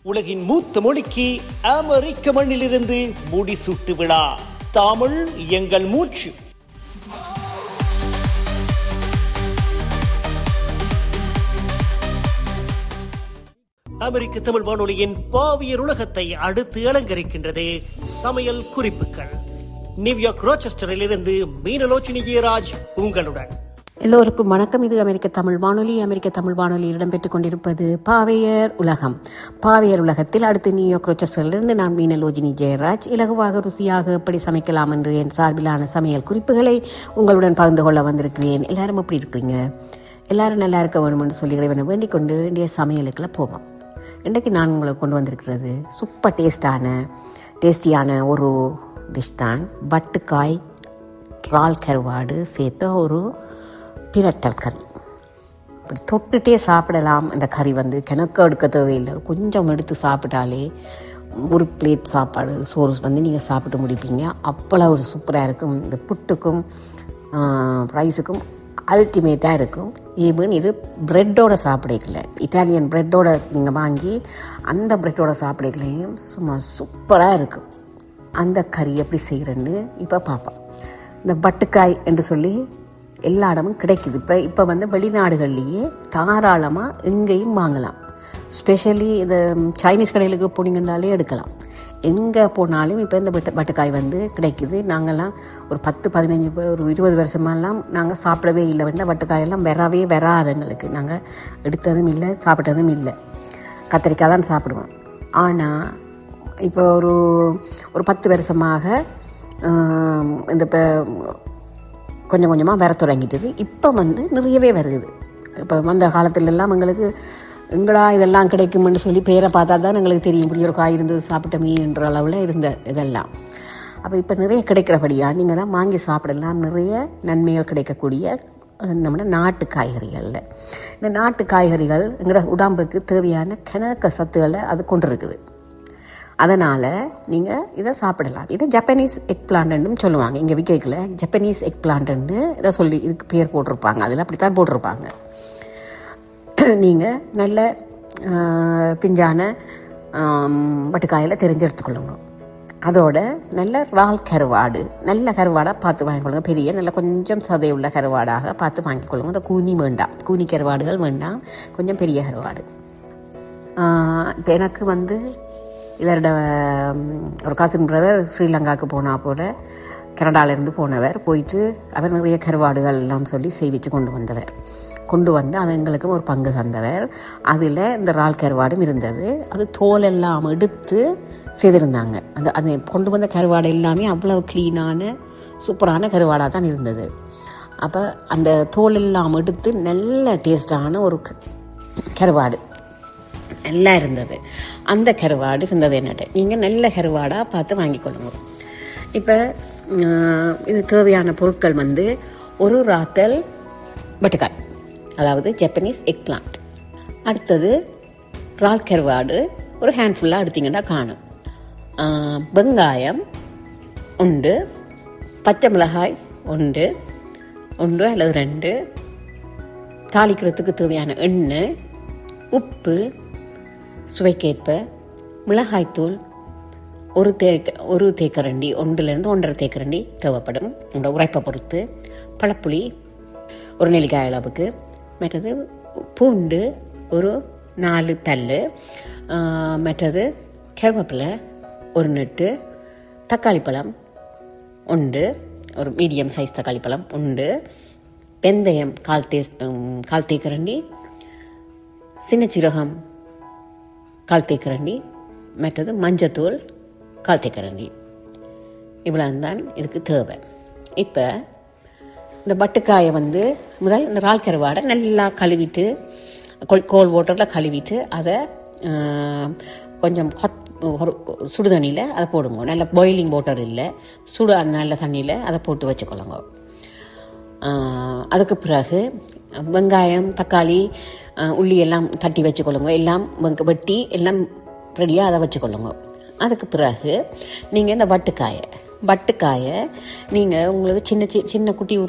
உலகின் மூத்த மொழிக்கு அமெரிக்க மண்ணிலிருந்து முடிசூட்டு விழா தமிழ் எங்கள் மூச்சு அமெரிக்க தமிழ் வானொலியின் பாவியர் உலகத்தை அடுத்து அலங்கரிக்கின்றது சமையல் குறிப்புகள் நியூயார்க் ரோச்செஸ்டரில் இருந்து மீனலோச்சினி ஜெயராஜ் உங்களுடன் எல்லோருக்கும் வணக்கம் இது அமெரிக்க தமிழ் வானொலி அமெரிக்க தமிழ் வானொலியில் இடம்பெற்றுக் கொண்டிருப்பது பாவையர் உலகம் பாவையர் உலகத்தில் அடுத்து நியூயார்க் ரோச்சஸ்டரிலிருந்து நான் மீனலோஜினி ஜெயராஜ் இலகுவாக ருசியாக எப்படி சமைக்கலாம் என்று என் சார்பிலான சமையல் குறிப்புகளை உங்களுடன் பகிர்ந்து கொள்ள வந்திருக்கிறேன் எல்லாரும் எப்படி இருக்கிறீங்க எல்லாரும் நல்லா இருக்க வேணும் என்று சொல்லி இறைவனை வேண்டிக் கொண்டு இன்றைய சமையலுக்குள்ள போவோம் இன்றைக்கு நான் உங்களுக்கு கொண்டு வந்திருக்கிறது சூப்பர் டேஸ்டான டேஸ்டியான ஒரு டிஷ் தான் பட்டுக்காய் இறால் கருவாடு சேர்த்த ஒரு பிரட்டல் கறி இப்படி தொட்டுட்டே சாப்பிடலாம் இந்த கறி வந்து கிணக்கு எடுக்க தேவையில்லை கொஞ்சம் எடுத்து சாப்பிட்டாலே ஒரு பிளேட் சாப்பாடு சோறு வந்து நீங்கள் சாப்பிட்டு முடிப்பீங்க அப்போல்லாம் ஒரு சூப்பராக இருக்கும் இந்த புட்டுக்கும் ரைஸுக்கும் அல்டிமேட்டாக இருக்கும் ஈவன் இது ப்ரெட்டோட சாப்பிடக்கல இட்டாலியன் ப்ரெட்டோட நீங்கள் வாங்கி அந்த ப்ரெட்டோட சாப்பிடக்கலையும் சும்மா சூப்பராக இருக்கும் அந்த கறி எப்படி செய்கிறேன்னு இப்போ பார்ப்போம் இந்த பட்டுக்காய் என்று சொல்லி எல்லா இடமும் கிடைக்குது இப்போ இப்போ வந்து வெளிநாடுகள்லேயே தாராளமாக எங்கேயும் வாங்கலாம் ஸ்பெஷலி இந்த சைனீஸ் கடைகளுக்கு போனீங்கன்னாலே எடுக்கலாம் எங்கே போனாலும் இப்போ இந்த பட்டு பட்டுக்காய் வந்து கிடைக்குது நாங்கள்லாம் ஒரு பத்து பதினஞ்சு ஒரு இருபது வருஷமாலாம் நாங்கள் சாப்பிடவே இல்லை வேண்டாம் பட்டுக்காயெல்லாம் வரவே வராது எங்களுக்கு நாங்கள் எடுத்ததும் இல்லை சாப்பிட்டதும் இல்லை கத்திரிக்காய் தான் சாப்பிடுவோம் ஆனால் இப்போ ஒரு ஒரு பத்து வருஷமாக இந்த இப்போ கொஞ்சம் கொஞ்சமாக வர தொடங்கிட்டது இப்போ வந்து நிறையவே வருது இப்போ வந்த காலத்துலலாம் எங்களுக்கு எங்களா இதெல்லாம் கிடைக்கும்னு சொல்லி பேரை பார்த்தா தான் எங்களுக்கு தெரியும் இப்படி ஒரு காய் இருந்தது சாப்பிட்டோமே என்ற அளவில் இருந்த இதெல்லாம் அப்போ இப்போ நிறைய கிடைக்கிறபடியாக நீங்கள் தான் வாங்கி சாப்பிடலாம் நிறைய நன்மைகள் கிடைக்கக்கூடிய நம்ம நாட்டு காய்கறிகளில் இந்த நாட்டு காய்கறிகள் எங்களோட உடம்புக்கு தேவையான கிணக்க சத்துக்களை அது கொண்டு இருக்குது அதனால் நீங்கள் இதை சாப்பிடலாம் இதை ஜப்பனீஸ் எக் பிளான்ட்னு சொல்லுவாங்க இங்கே விற்கல ஜப்பனீஸ் எக் பிளான்ட்னு இதை சொல்லி இதுக்கு பேர் போட்டிருப்பாங்க அதில் அப்படி தான் போட்டிருப்பாங்க நீங்கள் நல்ல பிஞ்சான வட்டுக்காயில் தெரிஞ்சு எடுத்துக்கொள்ளுங்க அதோட நல்ல ரால் கருவாடு நல்ல கருவாடாக பார்த்து வாங்கிக்கொள்ளுங்க பெரிய நல்ல கொஞ்சம் சதையுள்ள கருவாடாக பார்த்து வாங்கிக்கொள்ளுங்க அந்த கூனி வேண்டாம் கூனி கருவாடுகள் வேண்டாம் கொஞ்சம் பெரிய கருவாடு இப்போ எனக்கு வந்து இவரோட ஒரு காசின் பிரதர் ஸ்ரீலங்காவுக்கு போனா போல் கனடாவிலேருந்து போனவர் போயிட்டு அவர் நிறைய கருவாடுகள் எல்லாம் சொல்லி செய்விச்சு கொண்டு வந்தவர் கொண்டு வந்து அது எங்களுக்கும் ஒரு பங்கு தந்தவர் அதில் இந்த இறால் கருவாடும் இருந்தது அது தோல் எல்லாம் எடுத்து செய்திருந்தாங்க அந்த அது கொண்டு வந்த கருவாடு எல்லாமே அவ்வளோ க்ளீனான சூப்பரான கருவாடாக தான் இருந்தது அப்போ அந்த தோல் எல்லாம் எடுத்து நல்ல டேஸ்டான ஒரு கருவாடு நல்லா இருந்தது அந்த கருவாடு இருந்தது என்னட்டு நீங்கள் நல்ல கருவாடாக பார்த்து வாங்கிக்கொள்ளுங்க இப்போ இது தேவையான பொருட்கள் வந்து ஒரு ராத்தல் பட்டுக்காய் அதாவது ஜப்பனீஸ் எக் பிளான்ட் அடுத்தது ரால் கருவாடு ஒரு ஹேண்ட்ஃபுல்லாக எடுத்திங்கன்னா காணும் வெங்காயம் உண்டு பச்சை மிளகாய் உண்டு ஒன்று அல்லது ரெண்டு தாளிக்கிறதுக்கு தேவையான எண்ணெய் உப்பு சுவைக்கேற்ப மிளகாய்த்தூள் ஒரு தே ஒரு தேக்கரண்டி ஒன்றுலேருந்து ஒன்றரை தேக்கரண்டி தேவைப்படும் உங்களோட உரைப்பை பொறுத்து பழப்புளி ஒரு நெல்லிக்காய் அளவுக்கு மற்றது பூண்டு ஒரு நாலு பல் மற்றது கருவேப்பிலை ஒரு நெட்டு தக்காளி பழம் உண்டு ஒரு மீடியம் சைஸ் தக்காளி பழம் உண்டு வெந்தயம் கால் தே கால் தேக்கரண்டி சின்ன சீரகம் கால் தேக்கரண்டி மற்றது மஞ்சத்தூள் கால் தேக்கரண்டி இவ்வளோ தான் இதுக்கு தேவை இப்போ இந்த பட்டுக்காயை வந்து முதல் இந்த இறால் கருவாடை நல்லா கழுவிட்டு கோல் வாட்டரில் கழுவிட்டு அதை கொஞ்சம் ஹாட் ஒரு சுடுதண்ணியில் அதை போடுங்க நல்ல பாயிலிங் வாட்டர் இல்லை சுடு நல்ல தண்ணியில் அதை போட்டு வச்சுக்கொள்ளுங்க அதுக்கு பிறகு வெங்காயம் தக்காளி உள்ளி எல்லாம் தட்டி வச்சுக்கொள்ளுங்க எல்லாம் வெட்டி எல்லாம் ரெடியாக அதை வச்சுக்கொள்ளுங்க அதுக்கு பிறகு நீங்கள் இந்த வட்டுக்காயை வட்டுக்காயை நீங்கள் உங்களுக்கு சின்ன சி சின்ன குட்டி